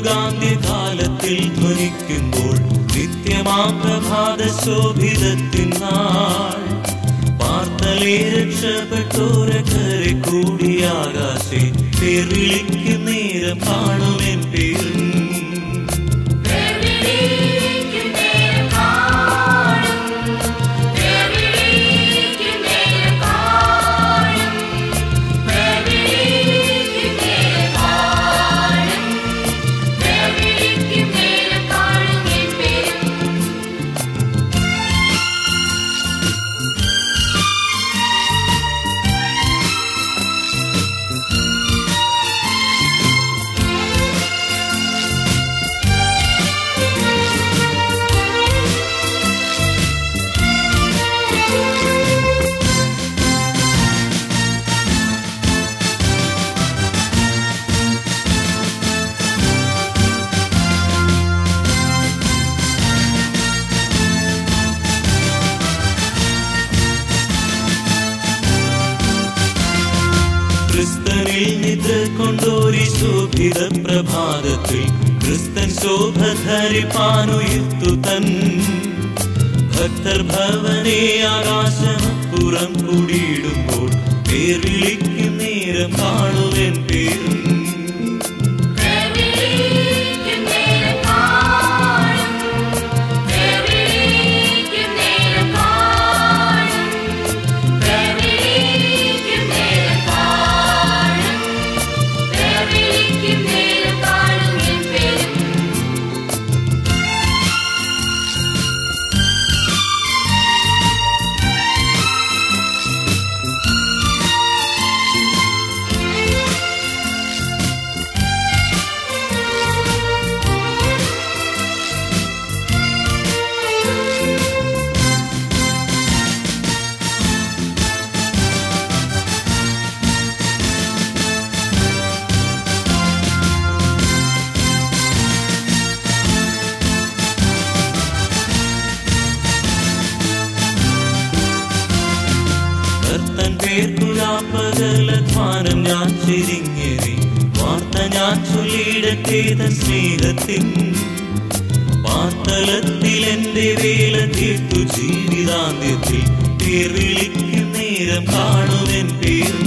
യുഗാന്ത്യകാലത്തിൽ ധ്വനിക്കുമ്പോൾ നിത്യമാം പ്രഭാത ശോഭിതത്തിൻ നാൾ പാർത്തലേ രക്ഷപ്പെട്ടോരെ കരെ കൂടി ആകാശെ പേർ വിളിക്കും നേരം കാണുമെൻ പേരും ക്രിസ്തനിൽ നിദ്ര കൊണ്ടോരി ശോഭിത പ്രഭാതത്തിൽ ക്രിസ്തൻ ശോഭ ധരിപ്പാനുയർത്തു തൻ ഭക്തർ ഭവനെ ആകാശമപ്പുറം കൂടിയിടുമ്പോൾ പേർ വിളിക്കും നേരം കാണുവൻ പേരും കർത്തൻ പേർക്കുരാപ്പകല ധ്വാനം ഞാൻ ചിരിങ്ങേറി വാർത്ത ഞാൻ ചൊല്ലിയിടത്തെ തൻ സ്നേഹത്തിൻ പാർത്തലത്തിൽ എന്റെ വേല തീർത്തു ജീവിതാന്ത്യത്തിൽ പേർ വിളിക്കും നേരം കാണുവൻ പേരും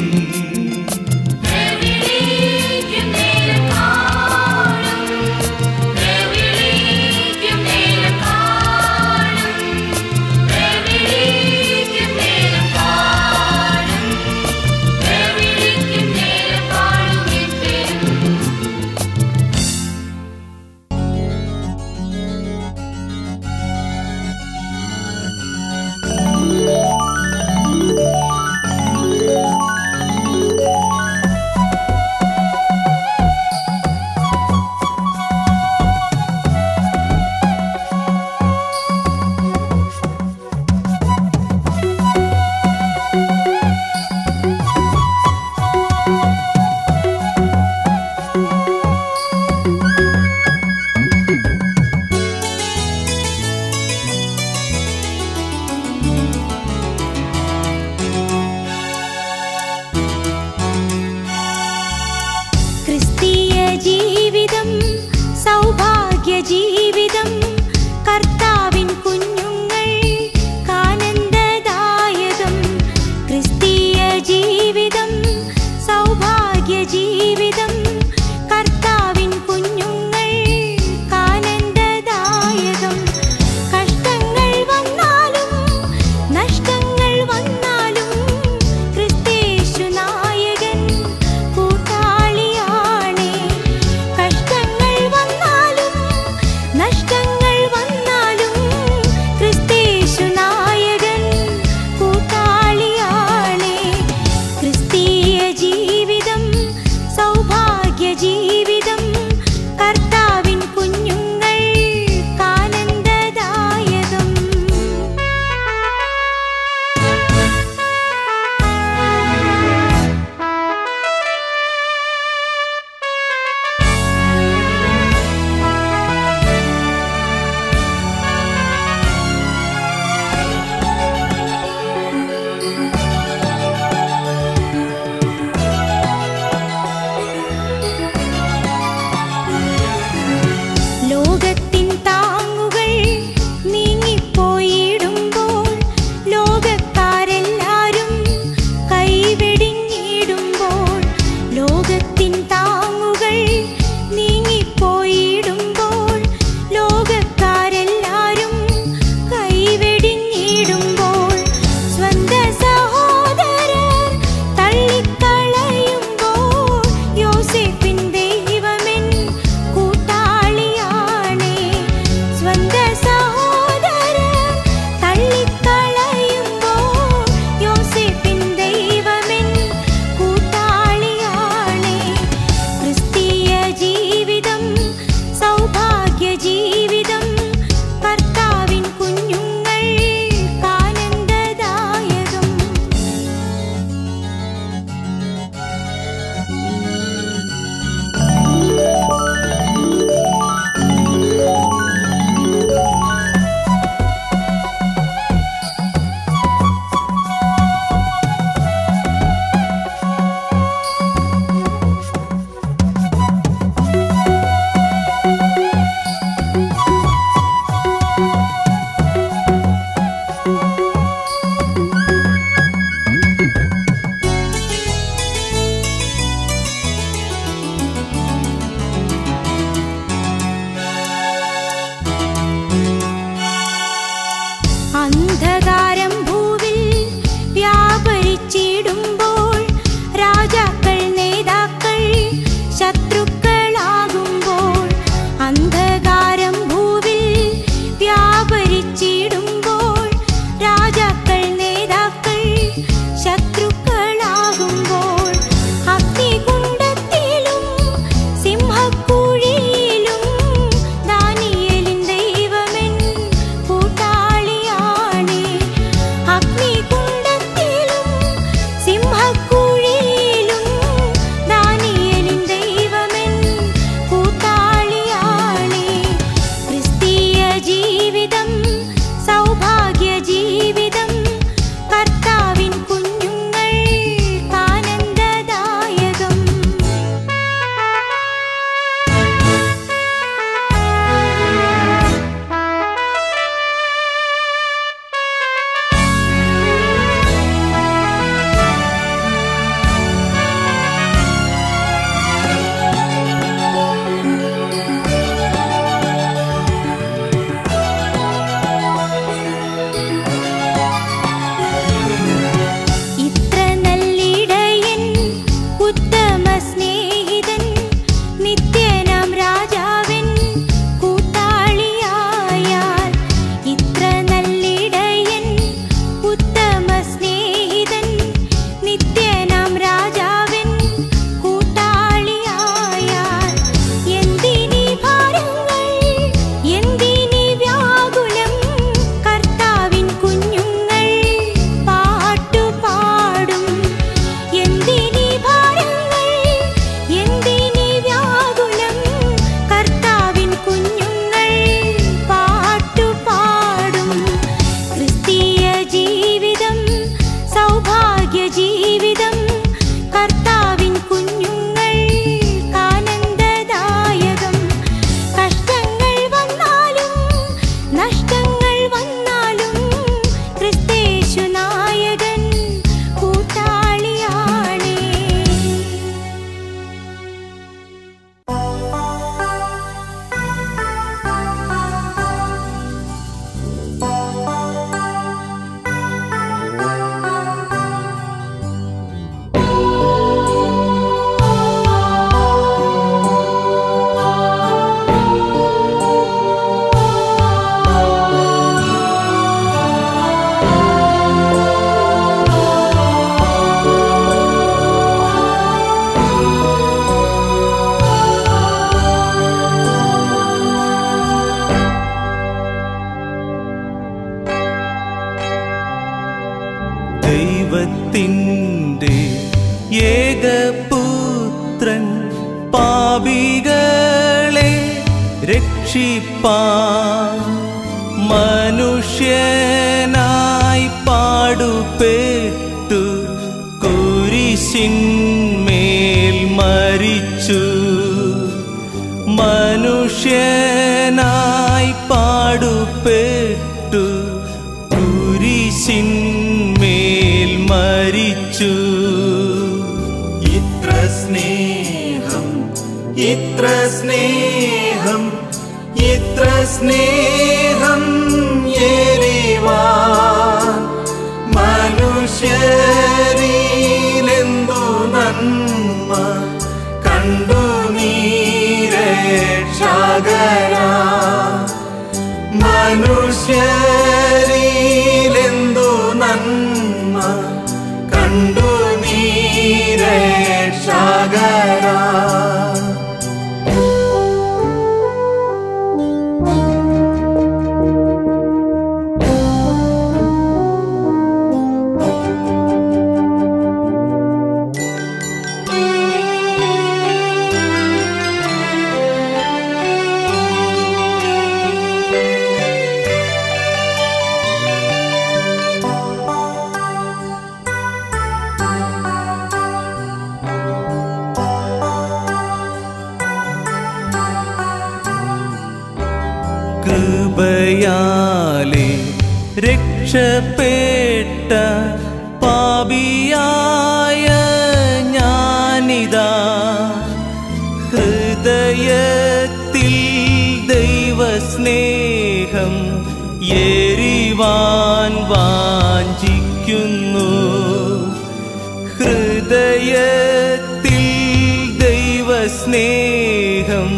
ദൈവത്തിൻ്റെ ഏകപുത്രൻ പാപികളെ രക്ഷിപ്പാൻ മനുഷ്യനായി പാടുപെട്ടു കുരിശിന്മേൽ മരിച്ചു മനുഷ്യനായി പാടുപെട്ടു കുരിശിന്മേൽ മരിച്ചു ഇത്ര സ്നേഹം ഇത്ര സ്നേഹം ഇത്ര സ്നേഹം ഏറിവാൻ മനുഷ്യരിലെന്തു നന്മ കണ്ടു നീരക്ഷാകരാ മനുഷ്യരിലെന്തു നന്മ കണ്ടു നീരക്ഷാകരാ കൃപയാലെ രക്ഷപ്പെട്ട പാപിയായ ഞാനിതാ ഹൃദയത്തിൽ ദൈവസ്നേഹം എരിവാൻ വാഞ്ചിക്കുന്നു ഹൃദയത്തിൽ ദൈവസ്നേഹം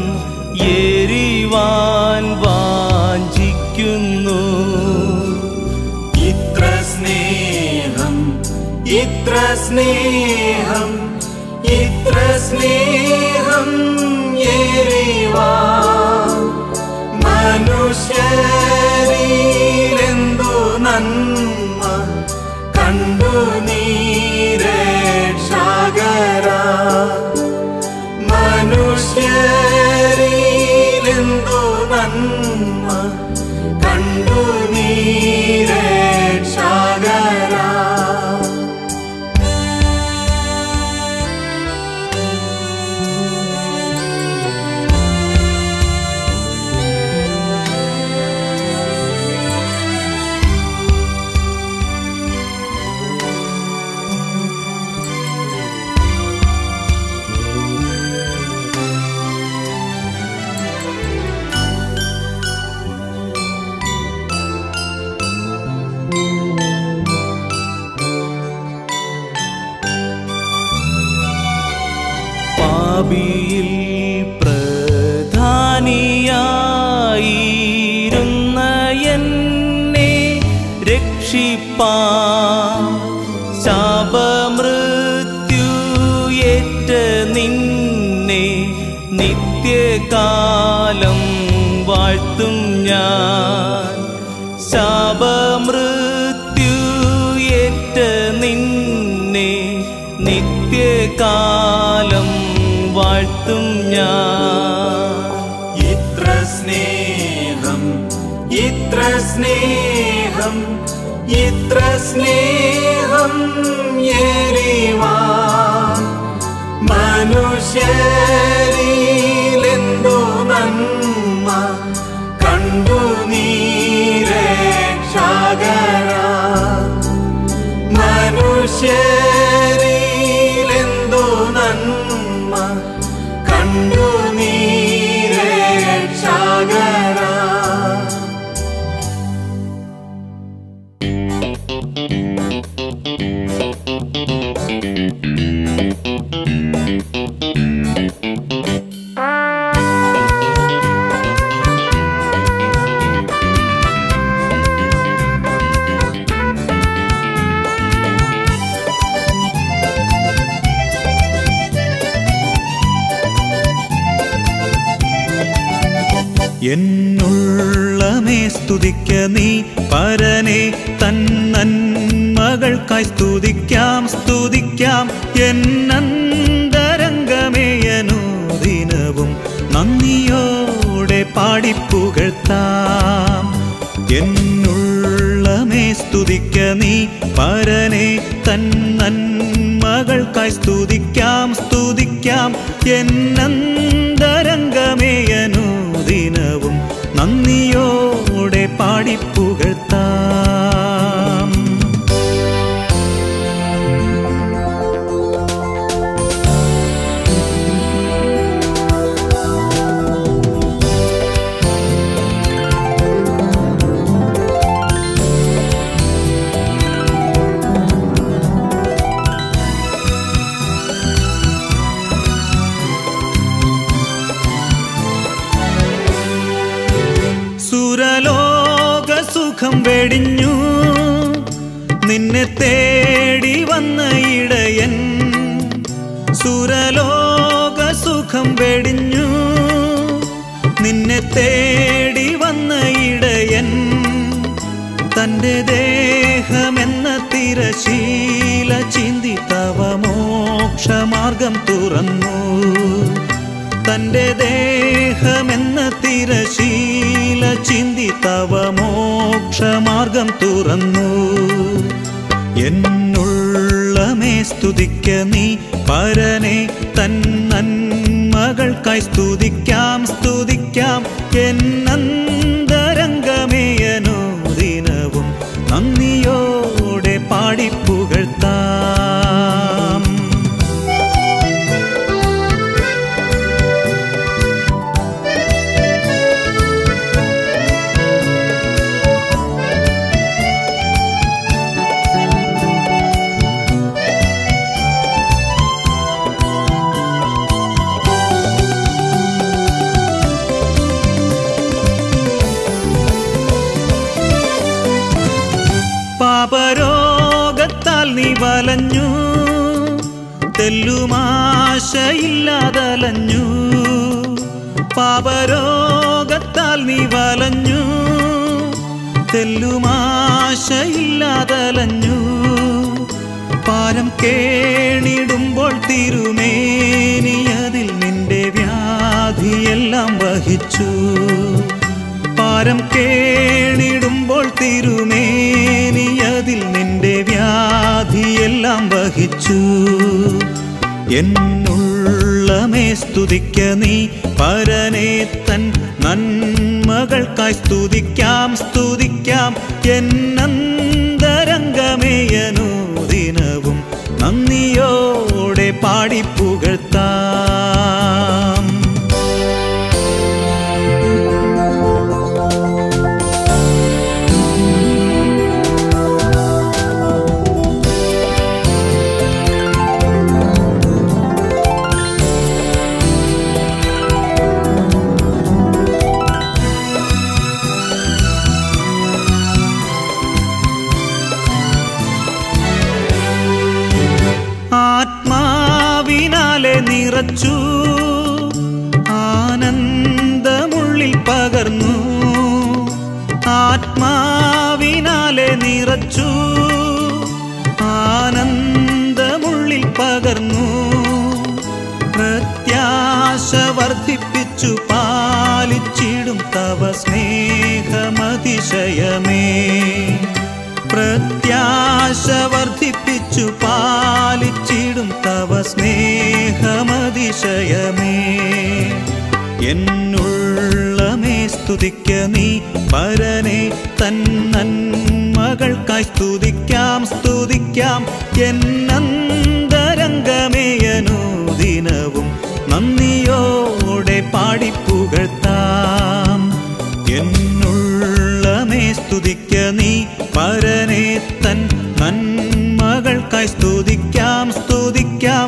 എരിവാൻ വാഞ്ചിക്കുന്നു ഇത്ര സ്നേഹം ഇത്ര സ്നേഹം ഇത്ര സ്നേഹം ഏറിവാ മനുഷ്യരിലെന്തു നന്മ കണ്ടു നീരക്ഷാകരാ മനുഷ്യരിലെന്തു നന്മ കണ്ടു നീരക്ഷാകരാ പാപിയിൽ പ്രധാനിയായിരുന്ന എന്നെ രക്ഷിപ്പാ ശാപമൃത്യുയേറ്റ നിന്നെ നിത്യകാലം വാഴ്ത്തും ഞാൻ ശാപമൃത്യുയേറ്റ നിന്നെ നിത്യകാലം വാഴ്ത്തും ഞാൻ ഇത്ര സ്നേഹം ഇത്ര സ്നേഹം ഇത്ര സ്നേഹം ഏറിവാ മനുഷ്യരിലെന്തു നന്മ കണ്ടു നീരക്ഷാകരാ മനുഷ്യരിലെന്തു നന്മ കണ്ടു നീരക്ഷാകരാ എന്നുള്ളമേ സ്തുതിക്ക നീ പരനെ തന്നന്മകളെല്ലാം നന്മകൾക്കായി സ്തുതിക്കാം സ്തുതിക്കാം എന്നന്തരംഗമേയനുദിനവും നന്ദിയോടെ പാടിപ്പുകഴ്ത്താം എന്നുള്ളമേ സ്തുതിക്ക നീ പരനെ തൻ നന്മകൾക്കായി സ്തുതിക്കാം സ്തുതിക്കാം എന്നന്തരംഗമേയനുദിനവും നന്ദിയോടെ പാടിപ്പുകഴ്ത്താം സുരലോക സുഖം വെടിഞ്ഞു നിന്നെ തേടി വന്ന ഇടയൻ സുരലോക സുഖം വെടിഞ്ഞു നിന്നെ തേടി വന്ന ഇടയൻ തന്റെ ദേഹമെന്ന തിരശീല ചിന്തി തവ മോക്ഷമാർഗം തുറന്നു തന്റെ ദേഹമെന്ന തിരശീല ചിന്തി തവ മോക്ഷമാർഗം തുറന്നു എന്നുള്ളമേ സ്തുതിക്ക നീ പരനെ തൻ നന്മകൾക്കായി സ്തുതിക്കാം സ്തുതിക്കാം എന്നന്തരംഗമേയനുദിനവും നന്ദിയോടെ പാടിപ്പുകഴ്ത്താം പാപരോഗത്താൽ നീ വലഞ്ഞു തെല്ലുമാശയില്ലാതലഞ്ഞു പാപരോഗത്താൽ നീ വലഞ്ഞു തെല്ലുമാശയില്ലാതലഞ്ഞു പാരം കേണിടുമ്പോൾ തിരുമേനിയതിൽ നിന്റെ വ്യാധിയെല്ലാം വഹിച്ചു പാരം കേണിടുമ്പോൾ തിരുമേനിയതിൽ നിന്റെ വ്യാധിയെല്ലാം വഹിച്ചു എന്നുള്ളമേ സ്തുതിക്ക നീ പരനെ തൻ നന്മകൾക്കായി സ്തുതിക്കാം സ്തുതിക്കാം എന്നന്തരംഗമേയനുദിനവും നന്ദിയോടെ പാടിപ്പുകഴ്ത്താം ആത്മാവിനാലെ നിറച്ചു ആനന്ദമുള്ളിൽ പകർന്നു ആത്മാവിനാലെ നിറച്ചു ആനന്ദമുള്ളിൽ പകർന്നു പ്രത്യാശ വർദ്ധിപ്പിച്ചു പാലിച്ചിടും തവ സ്നേഹമതിശയമേ പ്രത്യാശ വർദ്ധിപ്പിച്ചു പാലിച്ചിടും തവ സ്നേഹമതിശയമേ എന്നുള്ളമേ സ്തുതിക്ക നീ പരനെ തൻ നന്മകൾക്കായി സ്തുതിക്കാം സ്തുതിക്കാം എന്നന്തരംഗമേയനുദിനവും നന്ദിയോടെ പാടിപ്പുകഴ്ത്താം എന്നുള്ളമേ സ്തുതിക്ക നീ പരനെ തൻ നന്മകൾക്കായി സ്തുതിക്കാം സ്തുതിക്കാം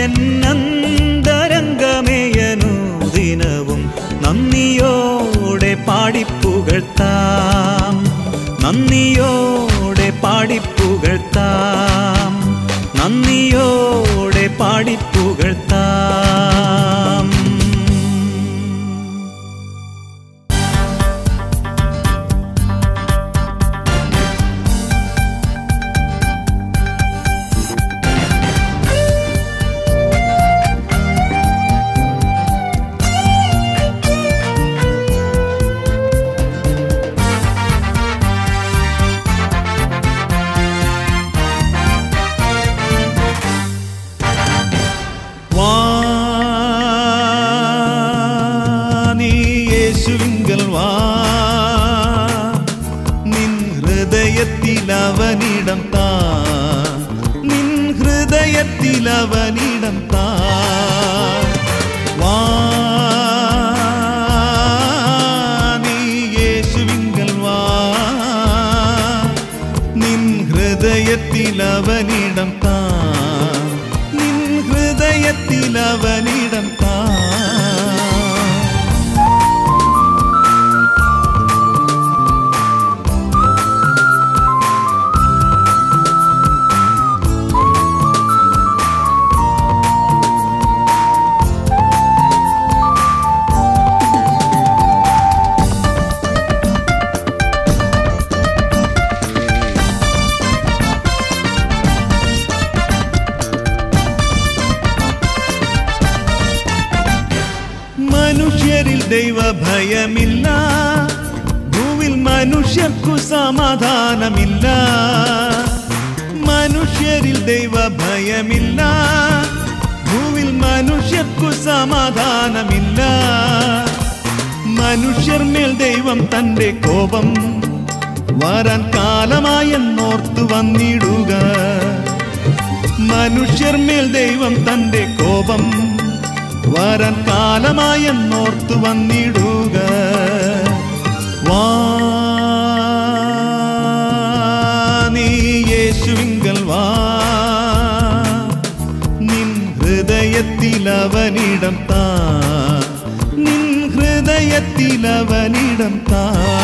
എന്നന്തരംഗമേയനുദിനവും നന്ദിയോടെ പാടിപ്പുകഴ്ത്താം നന്ദിയോടെ പാടിപ്പുകഴ്ത്താം നന്ദിയോടെ പാടിപ്പുകഴ്ത്താം ഹൃദയത്തിൽ അവനിടം താ വാ നീ യേശുവിങ്കൽ വാ നിൻ ഹൃദയത്തിൽ അവനിടം താ നിൻ ഹൃദയത്തിൽ അവനിടം താ മനുഷ്യരിൽ ദൈവഭയമില്ല ഭൂവിൽ മനുഷ്യർക്കു സമാധാനമില്ല മനുഷ്യരിൽ ദൈവഭയമില്ല ഭൂവിൽ മനുഷ്യർക്കു സമാധാനമില്ല മനുഷ്യർ മേൽ ദൈവം തന്റെ കോപം വരാൻ കാലമായെന്നോർത്തു വന്നിടുക മനുഷ്യർ മേൽ ദൈവം തന്റെ കോപം വരാൻ കാലമായെന്നോർത്തു വന്നിടുക വാ നീ യേശുവിങ്കൽ വാ നിൻ ഹൃദയത്തിൽ അവനിടം താ നിൻ ഹൃദയത്തിൽ അവനിടം താ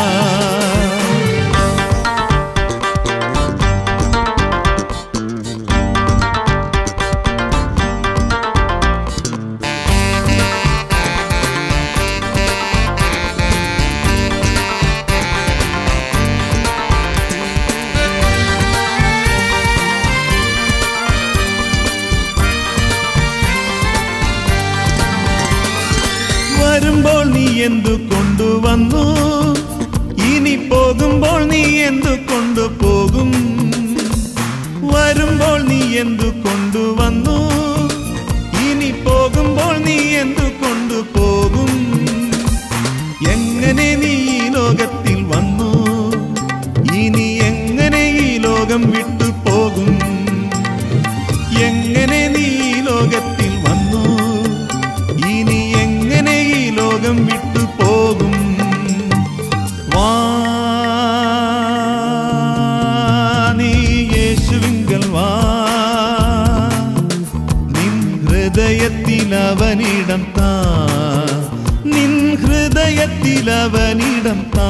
വരുമ്പോൾ നീ എന്തു കൊണ്ടുവന്നു ഇനി പോകുമ്പോൾ നീ എന്തു കൊണ്ടുപോകും വരുമ്പോൾ നീ എന്തു കൊണ്ടുവന്നു ഇനി പോകുമ്പോൾ നീ എന്തു കൊണ്ടുപോകും എങ്ങനെ നീ ഈ ലോകത്തിൽ വന്നു ഇനി എങ്ങനെ ഈ ലോകം വിട്ടു പോകും എങ്ങനെ നീ ഈ ലോകത്തിൽ വന്നു ഇനി എങ്ങനെ ഈ ലോകം വിട്ടു പോകും വാ നീ യേശുവിങ്കൽ വാ നിൻ ഹൃദയത്തിൽ അവനിടം താ നിൻ ഹൃദയത്തിൽ അവനിടം താ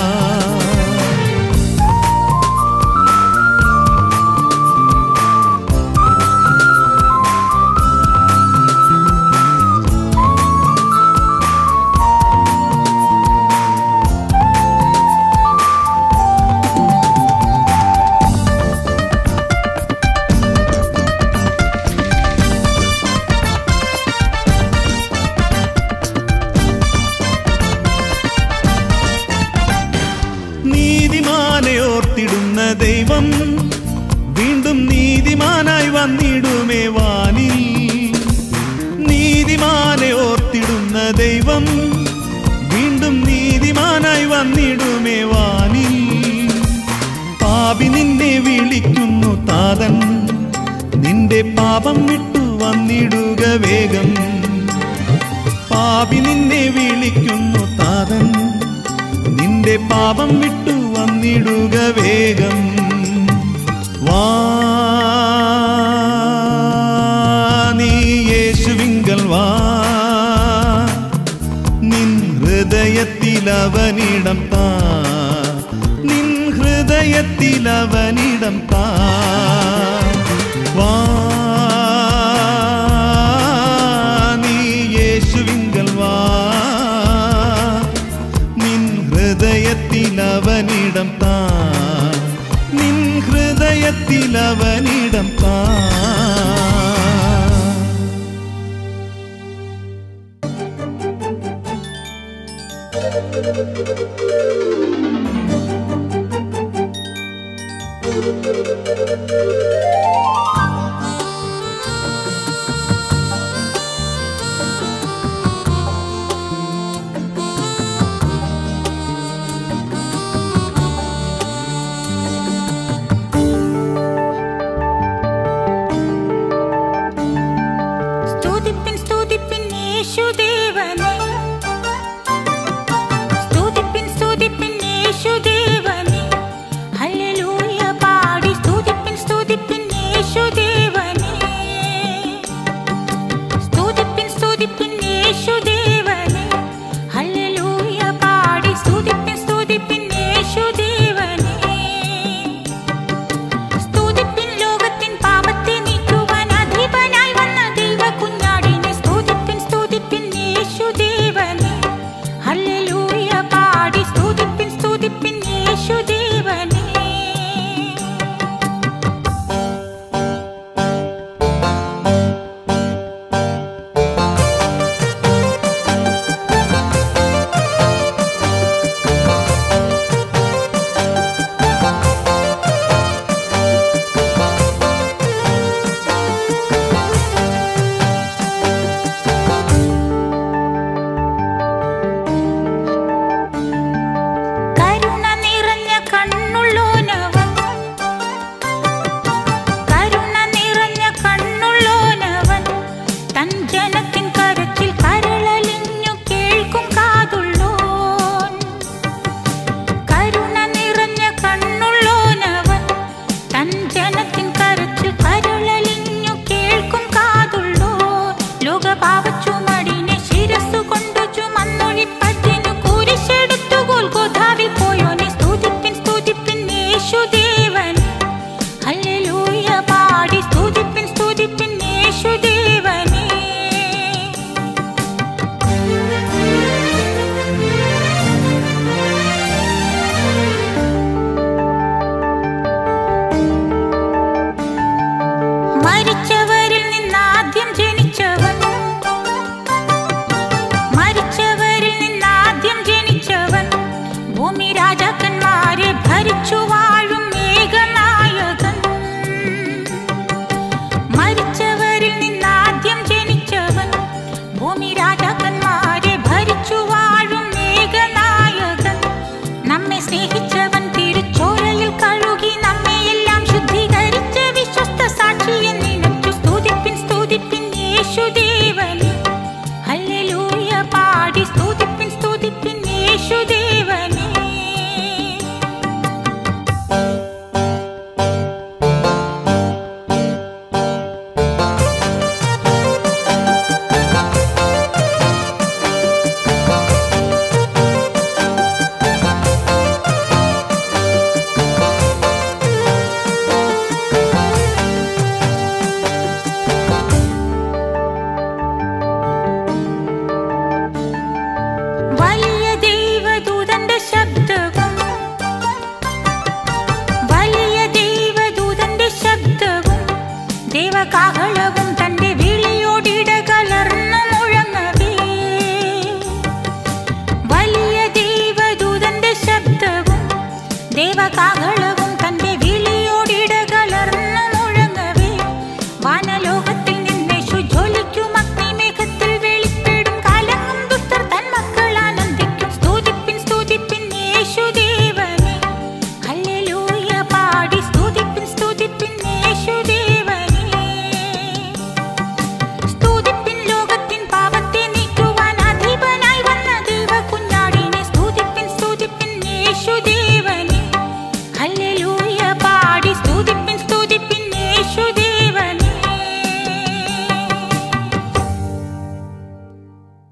നീതിമാനെ ഓർത്തിടുന്ന ദൈവം വീണ്ടും നീതിമാനായി വന്നിടുമേ വാനിൽ നീതിമാനെ ഓർത്തിടുന്ന ദൈവം വീണ്ടും നീതിമാനായി വന്നിടുമേ വാനിൽ പാപി നിന്നെ വിളിക്കുന്നു താതൻ നിന്റെ പാപം വിട്ടു വന്നിടുക വേഗം പാപി നിന്നെ വിളിക്കുന്നു താതൻ നിന്റെ പാപം വിട്ടു വന്നിടുക വേഗം വാ നീ യേശുവിങ്കൽ വാ നിൻ ഹൃദയത്തിൽ അവനിടം താ നിൻ ഹൃദയത്തിൽ അവനിടം താ വാ നീ യേശുവിങ്കൽ വാ നിൻ ഹൃദയത്തിൽ അവനിടം താ നിൻ ഹൃദയത്തിൽ അവനിടം താ தேவகாகளவும்